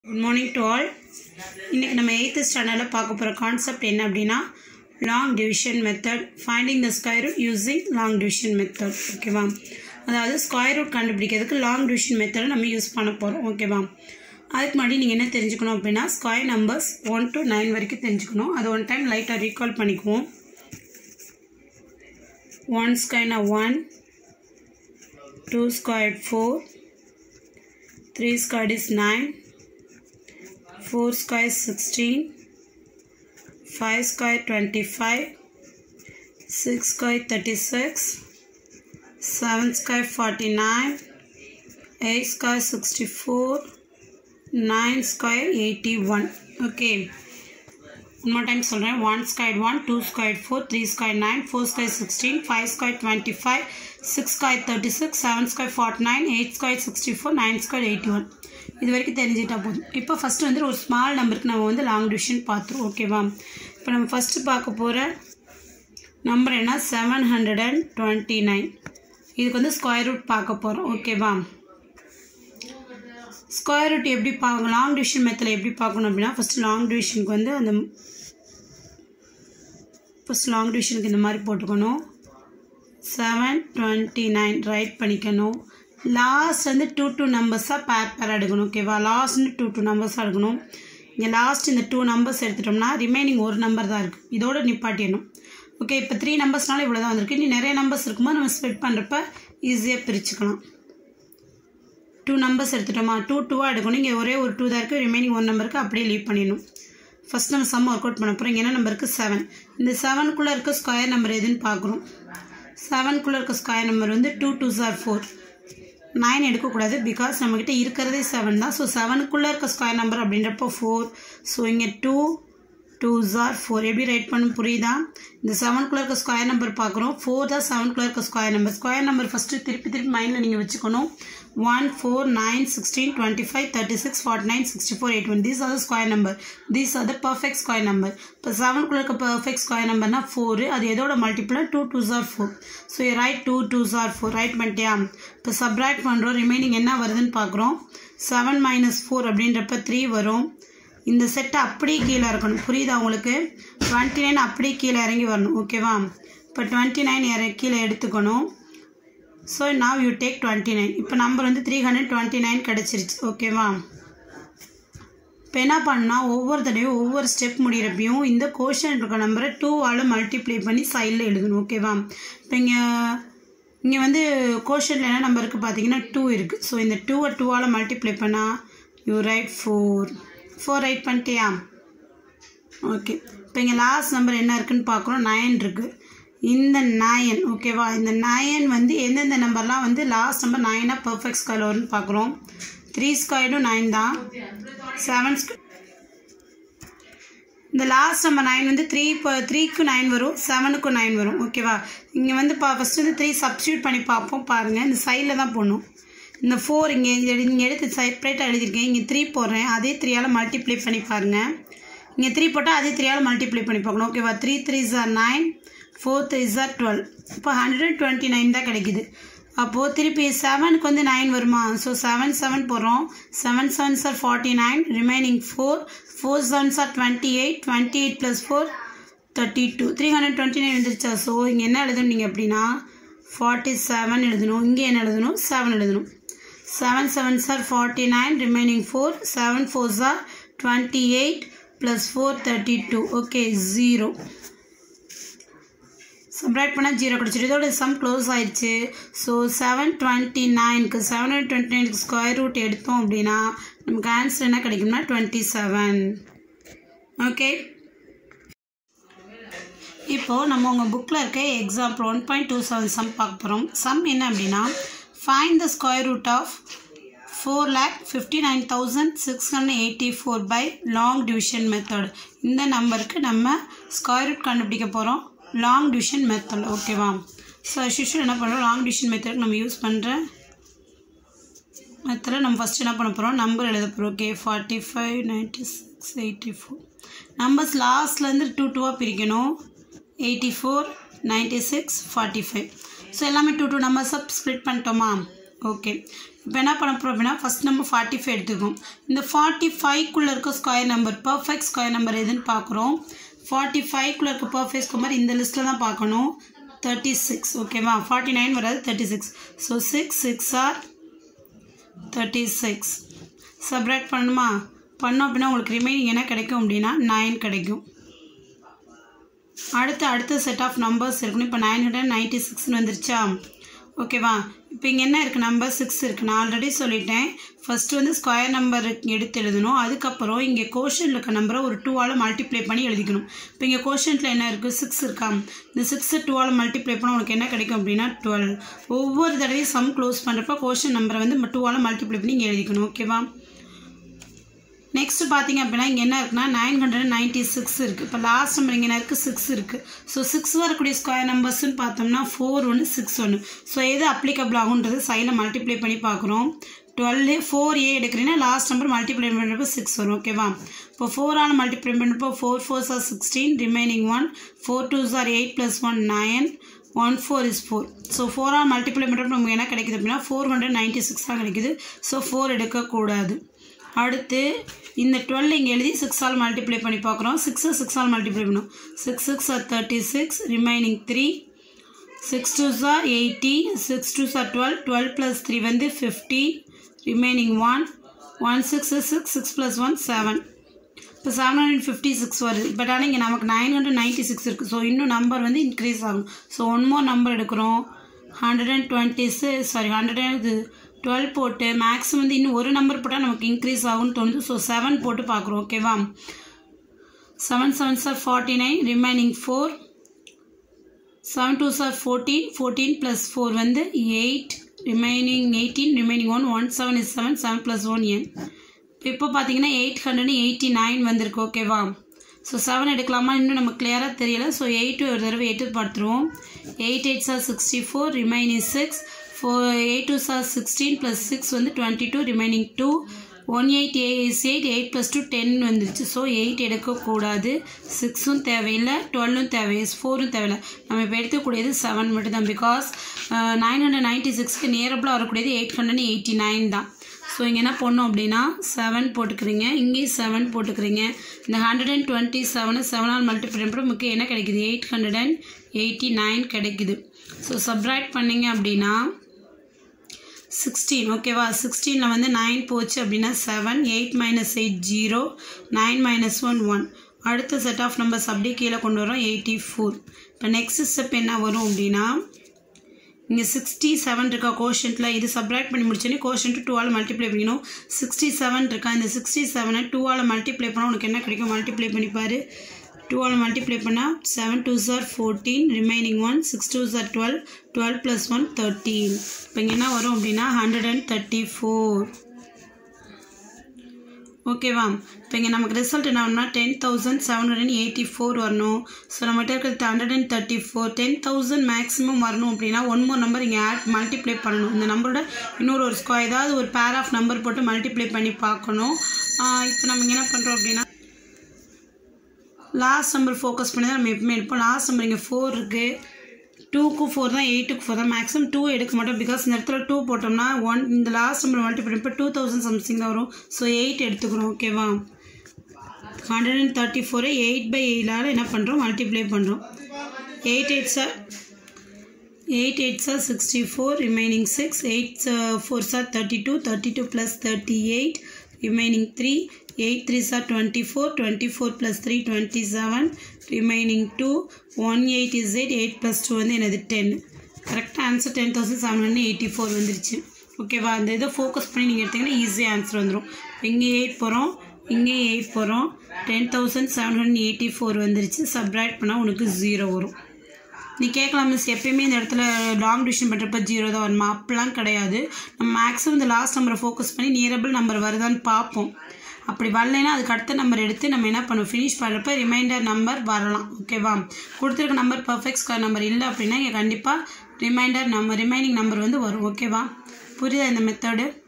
good morning to all இன்றைக்கி நம்ம eighth ஸ்டாண்டர்டில் பார்க்க போகிற கான்செப்ட் என்ன அப்படின்னா long division method finding the square root using long division method ஓகேவா அதாவது ஸ்கொயர் ரூட் கண்டுபிடிக்கிறதுக்கு லாங் டிவிஷன் மெத்தடை நம்ம யூஸ் பண்ண போகிறோம் ஓகேவா அதுக்கு முன்னாடி நீங்கள் என்ன தெரிஞ்சுக்கணும் அப்படின்னா square numbers one to nine வரைக்கும் தெரிஞ்சுக்கணும் அது ஒன் டைம் லைட்டாக ரீகால் பண்ணிக்குவோம் ஒன் ஸ்கொயர்னா one two square four three square is nine 4 square 16 5 square 25 6 square 36 7 square 49 8 square 64 9 square 81 okay one more time சொல்கிறேன் one square one two square four three square nine four square sixteen five square twenty five six square thirty six seven square forty nine eight square sixty four nine square eighty one இது வரைக்கும் தெரிஞ்சுட்டா போதும் இப்போ first வந்து ஒரு small நம்பருக்கு நம்ம வந்து லாங் டிவிஷன் பார்த்துருவோம் ஓகேவா இப்போ நம்ம ஃபஸ்ட்டு பார்க்க போகிற நம்பர் என்ன seven hundred and twenty nine இதுக்கு வந்து ஸ்கொயர் ரூட் பார்க்க போகிறோம் ஓகேவா ஸ்கொயர் ரூட் எப்படி பார்க்கணும் லாங் டிவிஷன் மெத்தில் எப்படி பார்க்கணும் அப்படின்னா ஃபஸ்ட்டு லாங் டிவிஷனுக்கு வந்து அந்த ஃபஸ்ட் லாங் டிவிஷனுக்கு இந்த மாதிரி போட்டுக்கணும் செவன் டுவெண்ட்டி நைன் ரைட் பண்ணிக்கணும் லாஸ்ட் வந்து டூ டூ நம்பர்ஸாக பேர் பேர் எடுக்கணும் ஓகேவா லாஸ்ட் வந்து டூ டூ நம்பர்ஸாக எடுக்கணும் இங்கே லாஸ்ட் இந்த டூ நம்பர்ஸ் எடுத்துட்டோம்னா ரிமைனிங் ஒரு நம்பர் தான் இருக்குது இதோட நிப்பாட்டிடணும் ஓகே இப்போ த்ரீ நம்பர்ஸ்னால இவ்வளோ தான் வந்திருக்கு இனி நிறைய நம்பர்ஸ் இருக்கும்போது நம்ம ஸ்ப்ளிட் பண்ணுறப்ப ஈஸியாக பிரிச்சுக்கலாம் டூ நம்பர்ஸ் எடுத்துட்டோமா டூ டூவாக எடுக்கணும் இங்கே ஒரே ஒரு டூ தான் இருக்குது ரிமைனிங் ஒன் நம்பருக்கு அப்படியே லீவ் பண்ணிடணும் ஃபஸ்ட் நம்ம சம் ஒர்க் அவுட் பண்ண போகிறோம் இங்கே என்ன நம்பருக்கு செவன் இந்த செவனுக்குள்ளே இருக்க ஸ்கொயர் நம்பர் எதுன்னு பார்க்குறோம் செவனுக்குள்ளே இருக்க ஸ்கொயர் நம்பர் வந்து டூ டூ சார் ஃபோர் நைன் எடுக்கக்கூடாது பிகாஸ் நம்மக்கிட்ட இருக்கிறதே செவன் தான் ஸோ செவனுக்குள்ளே இருக்க ஸ்கொயர் நம்பர் அப்படின்றப்போ ஃபோர் ஸோ இங்கே டூ டூ ஜார் ஃபோர் எப்படி ரைட் பண்ண புரியுதா இந்த செவனுக்குள்ளே இருக்க ஸ்கொயர் நம்பர் பார்க்குறோம் ஃபோர் தான் செவனுக்குள்ளே இருக்க square number square number first திருப்பி திருப்பி மைண்டில் நீங்கள் வச்சுக்கணும் one four nine sixteen twenty five thirty six forty nine sixty four eight one these are the square number these are the perfect square number இப்போ செவனுக்குள்ளே இருக்க பர்ஃபெக்ட் ஸ்கொயர் நம்பர்னா four அது எதோட மல்டிப்ளர் டூ டூ ஜார் four so right two two ஜார் four right பண்ணிட்டியா இப்போ சப்ராக்ட் பண்ணுறோம் ரிமைனிங் என்ன வருதுன்னு பார்க்குறோம் செவன் மைனஸ் ஃபோர் அப்படின்றப்ப த்ரீ வரும் இந்த செட்டை அப்படியே கீழே இருக்கணும் புரியுதா உங்களுக்கு டுவெண்ட்டி நைன் அப்படியே கீழே இறங்கி வரணும் ஓகேவா இப்போ டுவெண்ட்டி நைன் இற கீழே எடுத்துக்கணும் so now you take twenty nine இப்போ நம்பர் வந்து த்ரீ ஹண்ட்ரட் டுவெண்ட்டி நைன் கிடச்சிருச்சு ஓகேவா இப்போ என்ன பண்ணால் ஒவ்வொரு தடவையும் ஒவ்வொரு ஸ்டெப் முடிகிறப்பையும் இந்த கோஷன் இருக்க நம்பரை டூவால் மல்டிப்ளை பண்ணி சைடில் எழுதணும் ஓகேவா இப்போ இங்கே இங்கே வந்து கோஷனில் என்ன நம்பர் இருக்குது பார்த்தீங்கன்னா டூ இருக்குது ஸோ இந்த டூவை டூவால் மல்டிப்ளை பண்ணால் you right four four right பண்ணிட்டியா ஓகே இப்போ இங்கே லாஸ்ட் நம்பர் என்ன இருக்குன்னு பார்க்குறோம் நயன் இருக்குது இந்த நயன் ஓகேவா இந்த நயன் வந்து எந்தெந்த நம்பர்லாம் வந்து லாஸ்ட் நம்பர் நைனாக பர்ஃபெக்ட் ஸ்கொயர் வரும்னு பார்க்குறோம் த்ரீ ஸ்கொயரும் நைன் தான் செவன் ஸ்கொயர் இந்த லாஸ்ட் நம்பர் நைன் வந்து த்ரீ இப்போ த்ரீக்கு நைன் வரும் செவனுக்கும் நைன் வரும் ஓகேவா இங்கே வந்து பா ஃபஸ்ட்டு வந்து த்ரீ சப்ஸ்டியூட் பண்ணி பார்ப்போம் பாருங்கள் இந்த சைடில் தான் போடணும் இந்த ஃபோர் இங்கே இங்கே எடுத்து செப்பரேட்டாக எழுதியிருக்கேன் இங்கே த்ரீ போடுறேன் அதே த்ரீயால் மல்டிப்ளை பண்ணி பாருங்கள் இங்கே த்ரீ போட்டால் அதே த்ரீயால் மல்டிப்ளை பண்ணி பார்க்கணும் ஓகேவா த்ரீ த்ரீ ஜார் நைன் ஃபோர் த்ரீ ஜார் டுவெல் இப்போ ஹண்ட்ரட் அண்ட் டுவெண்ட்டி நைன் தான் கிடைக்குது அப்போது திருப்பி செவனுக்கு வந்து நைன் வருமா ஸோ செவன் செவன் போடுறோம் செவன் செவன் சார் forty nine remaining four four seven சார் twenty eight twenty eight plus four thirty two three hundred twenty nine வந்துருச்சா ஸோ இங்கே என்ன எழுதணும் நீங்கள் அப்படின்னா ஃபார்ட்டி செவன் எழுதணும் இங்கே என்ன எழுதணும் செவன் எழுதணும் செவன் செவன் சார் forty nine remaining four seven four சார் twenty eight plus four thirty two okay zero subtract பண்ணால் ஜீரோ கிடச்சிட்டு இதோட சம் க்ளோஸ் ஆயிடுச்சு ஸோ செவன் டுவெண்ட்டி நைனுக்கு செவன் ஹண்ட்ரட் டுவெண்ட்டி நைனுக்கு ஸ்கொயர் ரூட் எடுத்தோம் அப்படின்னா நமக்கு ஆன்சர் என்ன கிடைக்கும்னா டுவெண்ட்டி செவன் ஓகே இப்போது நம்ம உங்கள் புக்கில் இருக்க example one point two seven sum பார்க்க போகிறோம் சம் என்ன அப்படின்னா find the square root of four lakh fifty nine thousand six hundred eighty four by long division method இந்த நம்பருக்கு நம்ம ஸ்கொயர் ரூட் கண்டுபிடிக்க போகிறோம் லாங் டிவிஷன் மெத்தட் ஓகேவா ஸோ யூஷுவல் என்ன பண்ணுறோம் லாங் டிவிஷன் மெத்தட் நம்ம யூஸ் பண்ணுற மெத்தடில் நம்ம ஃபஸ்ட் என்ன பண்ண போகிறோம் நம்பர் எழுத போகிறோம் okay forty five ninety six eighty four numbers லாஸ்ட்லேருந்து டூ டூவாக பிரிக்கணும் eighty four ninety six forty five so எல்லாமே டூ டூ நம்பர்ஸாக ஸ்ப்ளிட் பண்ணிட்டோமா ஓகே இப்போ என்ன பண்ண போகிறோம் அப்படின்னா ஃபஸ்ட் நம்ம ஃபார்ட்டி ஃபைவ் எடுத்துக்கோம் இந்த ஃபார்ட்டி ஃபைவ்க்குள்ளே இருக்க square number perfect square number எதுன்னு பார்க்குறோம் ஃபார்ட்டி ஃபைவ்க்குள்ளே இருக்க பர்ஃபெக்ட் ஸ்கொயர் இந்த லிஸ்ட்டில் தான் பார்க்கணும் தேர்ட்டி சிக்ஸ் ஓகேவா ஃபார்ட்டி நைன் வராது thirty six so six six are thirty six subtract பண்ணணுமா பண்ணோம் அப்படின்னா உங்களுக்கு ரிமைனிங் என்ன கிடைக்கும் அப்படின்னா நைன் கிடைக்கும் அடுத்து அடுத்த செட் ஆஃப் நம்பர்ஸ் இருக்கணும் இப்போ நைன் ஹண்ட்ரட் நைன்ட்டி சிக்ஸ்னு வந்துருச்சா ஓகேவா இப்போ இங்கே என்ன இருக்குது நம்பர் சிக்ஸ் இருக்குது நான் ஆல்ரெடி சொல்லிட்டேன் ஃபஸ்ட்டு வந்து ஸ்கொயர் நம்பர் எடுத்து எழுதணும் அதுக்கப்புறம் இங்கே கோஷனில் இருக்க நம்பரை ஒரு டூவால் மல்டிப்ளை பண்ணி எழுதிக்கணும் இப்போ இங்கே கோஷனில் என்ன இருக்குது சிக்ஸ் இருக்கா இந்த சிக்ஸை டூவால் மல்டிப்ளை பண்ணால் உனக்கு என்ன கிடைக்கும் அப்படின்னா டுவெல் ஒவ்வொரு தடவையும் சம் க்ளோஸ் பண்ணுறப்ப கோஷன் நம்பரை வந்து டூவால் மல்டிப்ளை பண்ணி இங்கே எழுதிக்கணும் ஓகேவா நெக்ஸ்ட் பார்த்தீங்க அப்படின்னா இங்கே என்ன இருக்குன்னா நைன் ஹண்ட்ரட் நைன்ட்டி சிக்ஸ் இருக்குது இப்போ லாஸ்ட் நம்பர் இங்கே என்ன இருக்குது சிக்ஸ் இருக்குது ஸோ சிக்ஸ் வரக்கூடிய ஸ்கொயர் நம்பர்ஸ்னு பார்த்தோம்னா ஃபோர் ஒன்று சிக்ஸ் ஒன்று ஸோ எது அப்ளிகபிள் ஆகுன்றது சைடில் மல்டிப்ளை பண்ணி பார்க்குறோம் டுவெல் ஃபோர் ஏ எடுக்கிறீங்கன்னா லாஸ்ட் நம்பர் மல்டிப்ளை பண்ணுறப்போ சிக்ஸ் வரும் ஓகேவா இப்போ ஃபோரால் மல்டிப்ளை பண்ணுறப்போ four four are sixteen remaining one four two are eight plus one nine one four is four so ஃபோரால் மல்டிப்ளை பண்ணுறப்போ நமக்கு என்ன கிடைக்குது அப்படின்னா ஃபோர் ஹண்ட்ரட் நைன்ட்டி சிக்ஸ் தான் கிடைக்குது ஸோ ஃபோர் எடுக்கக்கூடாது அடுத்து இந்த டுவெல் இங்கே எழுதி சிக்ஸால் மல்டிப்ளை பண்ணி பார்க்குறோம் சிக்ஸை சிக்ஸால் மல்டிப்ளை பண்ணும் six six are thirty six remaining three six two சார் எயிட்டி சிக்ஸ் டூ சார் டுவெல் டுவெல் ப்ளஸ் த்ரீ வந்து fifty remaining one one six six six plus one seven இப்போ செவன் ஹண்ட்ரட் ஃபிஃப்டி சிக்ஸ் வருது but ஆனால் இங்கே நமக்கு nine hundred ninety six இருக்குது so இன்னும் நம்பர் வந்து இன்க்ரீஸ் ஆகும் ஸோ ஒன் மோர் நம்பர் எடுக்கிறோம் hundred and twenty six sorry hundred and இது டுவெல் போட்டு மேக்ஸ் வந்து இன்னும் ஒரு நம்பர் போட்டால் நமக்கு இன்க்ரீஸ் ஆகும்னு தோணுது ஸோ செவன் போட்டு பார்க்குறோம் ஓகேவா செவன் செவன் சார் forty nine remaining four seven two சார் ஃபோர்டீன் ஃபோர்டீன் ப்ளஸ் ஃபோர் வந்து eight remaining eighteen remaining one one seven is seven seven plus one என் இப்போ பார்த்தீங்கன்னா எயிட் ஹண்ட்ரட் எயிட்டி நைன் வந்திருக்கு ஓகேவா ஸோ செவன் எடுக்கலாமா இன்னும் நமக்கு கிளியராக தெரியல ஸோ எயிட்டு ஒரு தடவை எயிட்டு பார்த்துருவோம் எயிட் எயிட் சார் sixty four remaining six four eight two சார் சிக்ஸ்டீன் ப்ளஸ் சிக்ஸ் வந்து twenty two remaining two one eight is eight eight plus two ten வந்துருச்சு ஸோ எயிட் எடுக்கக்கூடாது சிக்ஸும் தேவையில்லை டுவெல்லும் தேவை ஃபோரும் தேவையில்லை நம்ம இப்போ எடுக்கக்கூடியது செவன் மட்டும் தான் பிகாஸ் நைன் ஹண்ட்ரட் நைன்ட்டி சிக்ஸ்க்கு நியரபிளாக வரக்கூடியது எயிட் ஹண்ட்ரட் எயிட்டி நைன் தான் ஸோ இங்கே என்ன பண்ணோம் அப்படின்னா செவன் போட்டுக்கிறீங்க இங்கேயும் செவன் போட்டுக்கிறீங்க இந்த ஹண்ட்ரட் அண்ட் டுவெண்ட்டி செவனை செவனால் மல்டிப்ளை பண்ணுறப்ப முக்கியம் என்ன கிடைக்குது eight hundred and eighty nine கிடைக்குது ஸோ சப்ராக்ட் பண்ணிங்க அப்படின்னா சிக்ஸ்டீன் ஓகேவா சிக்ஸ்டீனில் வந்து நைன் போச்சு அப்படின்னா seven eight minus eight zero nine minus one one அடுத்த செட் ஆஃப் நம்பர்ஸ் அப்படியே கீழே கொண்டு வரோம் எயிட்டி ஃபோர் இப்போ நெக்ஸ்ட் ஸ்டெப் என்ன வரும் அப்படின்னா இங்கே சிக்ஸ்டி செவன் இருக்கா கோஷன்ட்டில் இது சப்ராக்ட் பண்ணி முடிச்சோன்னே கோஷன்ட்டு டூவால் மல்டிப்ளை பண்ணிக்கணும் சிக்ஸ்டி செவன் இருக்கா இந்த சிக்ஸ்டி செவனை டூவால் மல்டிப்ளை பண்ணால் உனக்கு என்ன கிடைக்கும் மல்டிப்ளை பண்ணிப்பார் டூவால் மல்டிப்ளை பண்ணால் செவன் டூ சார் fourteen remaining one six two சார் twelve twelve plus one thirteen இப்போ இங்கே என்ன வரும் அப்படின்னா ஹண்ட்ரட் அண்ட் தேர்ட்டி ஃபோர் ஓகேவா இப்போ இங்கே நமக்கு ரிசல்ட் என்ன வரணும்னா ten thousand seven hundred and eighty four வரணும் ஸோ நம்மகிட்ட இருக்கிறது hundred and thirty four ten thousand maximum வரணும் அப்படின்னா ஒன் மோர் நம்பர் இங்கே ஆட் மல்டிப்ளை பண்ணணும் இந்த நம்பரோட இன்னொரு ஒரு ஸ்கொயர் ஏதாவது ஒரு பேர் ஆஃப் நம்பர் போட்டு மல்டிப்ளை பண்ணி பார்க்கணும் இப்போ நம்ம இங்கே என்ன பண்ணுறோம் அப்படின்னா லாஸ்ட் நம்பர் ஃபோக்கஸ் பண்ணி தான் நம்ம எப்பவுமே எடுப்போம் லாஸ்ட் நம்பர் இங்கே ஃபோர் இருக்குது டூக்கு ஃபோர் தான் எயிட்டுக்கு ஃபோர் தான் மேக்ஸிமம் டூ எடுக்க மாட்டோம் பிகாஸ் இந்த இடத்துல டூ போட்டோம்னா ஒன் இந்த லாஸ்ட் நம்பர் மல்டிப்ளை இப்போ டூ தௌசண்ட் சம்திங் தான் வரும் ஸோ எயிட் எடுத்துக்கிறோம் ஓகேவா ஹண்ட்ரட் அண்ட் தேர்ட்டி ஃபோரை எயிட் பை எயிலால் என்ன பண்ணுறோம் மல்டிப்ளை பண்ணுறோம் எயிட் எயிட் சார் எயிட் எயிட் சார் sixty four remaining six eight four சார் thirty two thirty two plus thirty eight remaining three eight three சார் twenty four twenty four plus three twenty seven remaining two one eight is eight eight plus two வந்து எனது ten கரெக்டாக answer ten thousand seven hundred eighty four வந்துருச்சு ஓகேவா அந்த இதை focus பண்ணி நீங்கள் எடுத்திங்கன்னா ஈஸியாக ஆன்சர் வந்துடும் இங்கே எயிட் போகிறோம் இங்கே எயிட் போகிறோம் ten thousand seven hundred eighty four வந்துருச்சு சப்ராக்ட் பண்ணால் உனக்கு ஜீரோ வரும் நீ கேட்கலாம் மிஸ் எப்பயுமே இந்த இடத்துல லாங் டிவிஷன் பண்ணுறப்ப ஜீரோ தான் வருமா அப்படிலாம் கிடையாது நம்ம மேக்ஸிமம் இந்த லாஸ்ட் நம்பரை ஃபோக்கஸ் பண்ணி நியரபிள் நம்பர் வருதான்னு பார்ப்போம் அப்படி வரலைன்னா அதுக்கு அடுத்த நம்பர் எடுத்து நம்ம என்ன பண்ணுவோம் ஃபினிஷ் பண்ணுறப்ப ரிமைண்டர் நம்பர் வரலாம் ஓகேவா கொடுத்துருக்க நம்பர் பர்ஃபெக்ட் ஸ்கொயர் நம்பர் இல்லை அப்படின்னா இங்கே கண்டிப்பாக ரிமைண்டர் நம்பர் ரிமைனிங் நம்பர் வந்து வரும் ஓகேவா புரியுதா இந்த மெத்தடு